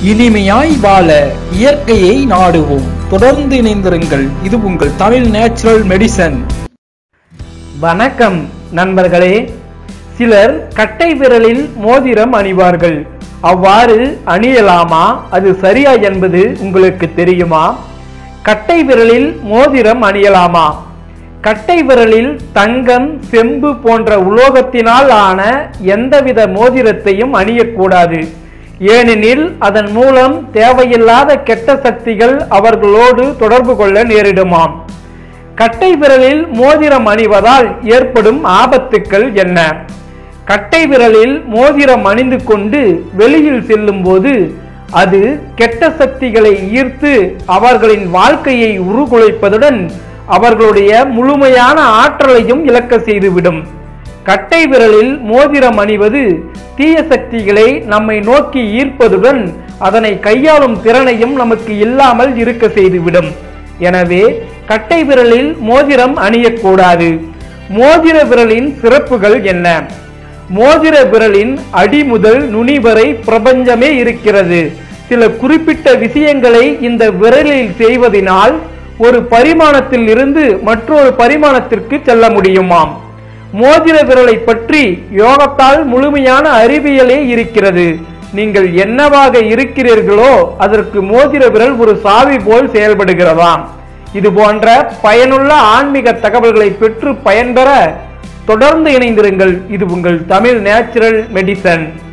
இனிமையாய் வாழ இயற்கையை நாடுவோம் தொடர்ந்து இணைந்திருங்கள் இது உங்கள் தமிழ் நேச்சுரல் மெடிசன் வணக்கம் நண்பர்களே சிலர் கட்டை விரலில் மோதிரம் அணிவார்கள் அவ்வாறு அணியலாமா அது சரியா என்பது உங்களுக்கு தெரியுமா கட்டை விரலில் மோதிரம் அணியலாமா கட்டை விரலில் தங்கம் செம்பு போன்ற உலோகத்தினால் ஆன எந்தவித மோதிரத்தையும் அணியக்கூடாது ஏனெனில் அதன் மூலம் தேவையில்லாத கெட்ட சக்திகள் அவர்களோடு தொடர்பு கொள்ள நேரிடுமாம் கட்டை விரலில் மோதிரம் அணிவதால் ஏற்படும் ஆபத்துக்கள் என்ன கட்டை விரலில் மோதிரம் அணிந்து கொண்டு வெளியில் செல்லும் போது அது கெட்ட சக்திகளை ஈர்த்து அவர்களின் வாழ்க்கையை உருகுலைப்பதுடன் அவர்களுடைய முழுமையான ஆற்றலையும் இழக்க செய்துவிடும் கட்டை விரலில் மோதிரம் அணிவது தீய சக்திகளை நம்மை நோக்கி ஈர்ப்பதுடன் அதனை கையாளும் திறனையும் நமக்கு இல்லாமல் இருக்க செய்துவிடும் எனவே கட்டை விரலில் மோதிரம் அணியக்கூடாது மோதிர விரலின் சிறப்புகள் என்ன மோதிர விரலின் அடி முதல் நுனி வரை பிரபஞ்சமே இருக்கிறது சில குறிப்பிட்ட விஷயங்களை இந்த விரலில் செய்வதனால் ஒரு பரிமாணத்தில் இருந்து மற்றொரு பரிமாணத்திற்கு செல்ல முடியுமாம் மோதிர விரலை பற்றி யோகத்தால் முழுமையான அறிவியலே இருக்கிறது நீங்கள் என்னவாக இருக்கிறீர்களோ அதற்கு மோதிர விரல் ஒரு சாவி போல் செயல்படுகிறதாம் இது போன்ற பயனுள்ள ஆன்மீக தகவல்களை பெற்று பயன்பெற தொடர்ந்து இணைந்திருங்கள் இது உங்கள் தமிழ் நேச்சுரல் மெடிசன்